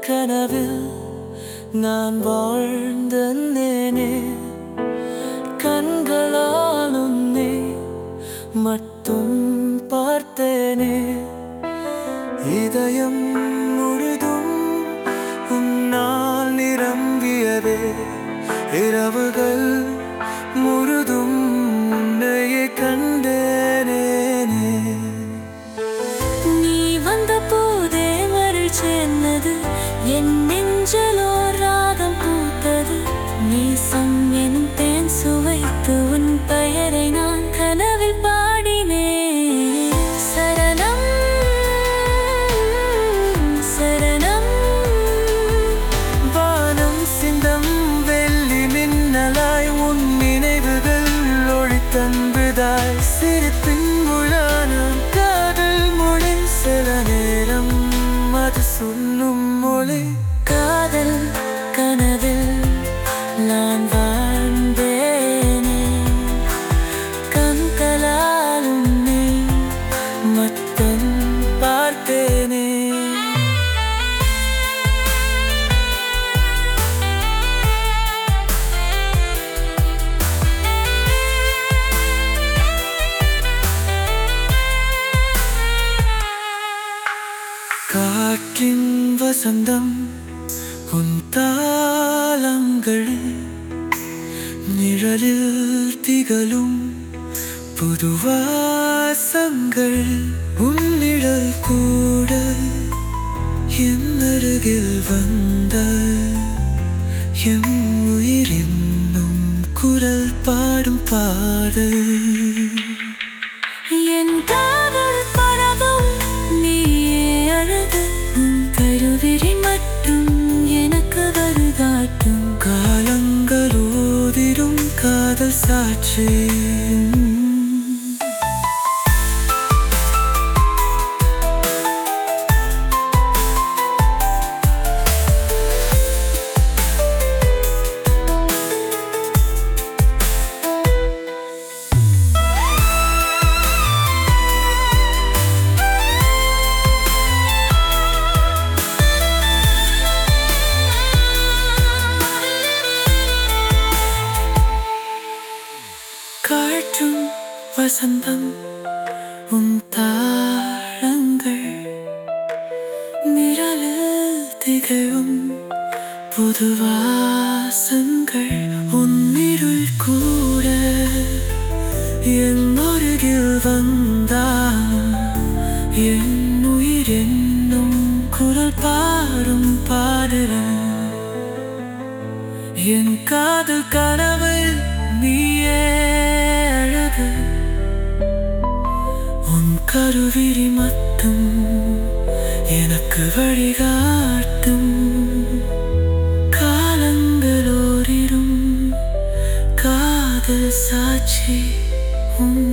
கனவில் நான் வாழ்ந்தேனே கண்களால் உன்னை மட்டும் பார்த்தேனே இதயம் முழுதும் உன்னால் நிரம்பியதே இரவுகள் முழுதும் உன்னையே கண்டேனே நீ வந்த போதே மருள் சேர்ந்தது என் நெஞ்சலோ ராகம் பூத்தது நேசம் எனும் தேன் சுவைத்து உன் பெயரை நான் கனவில் பாடினேன் சரணம் சரணம் வானம் சிந்தம் வெள்ளி மின்னலாய் உன் நினைவுகள் ஒளித்தன்புதாய் சிரிப்பின் முழான காதல் மொழி சில நேரம் அது சொல்லும் மொழி காதல் கனவில் நான் வாழ்ந்தேனே கண்களால் உன்னை மட்டும் பார்த்தேனே காற்றின் வசந்தம் உன் தாளங்கள் நிழலில் திகழும் புது வாசங்கள் உன் நிழல் கூட என் அருகில் வந்த எம் உயிர் என்னும் குரல் பாடும் பாடல் என் காதல் பரவும் நீயே அழகு உன் கருவிழி மட்டும் எனக்கு வருகாட்டும் காலங்கள் ஓதிடும் காதல் சாட்சி காற்றும் வசந்தம் உன் தாளங்கள் நிழலில் திகழும் புது வாசங்கள் உன் இருள் கூட என் அருகில் வந்தால் என் உயிர் என்னும் குரல் பாடும் பாடுற என் காதல் கனவு நீயே அழகு உன் கருவிழி மட்டும் எனக்கு வழிகாட்டும் காலங்களோரிடும் காதல் சாட்சி உன்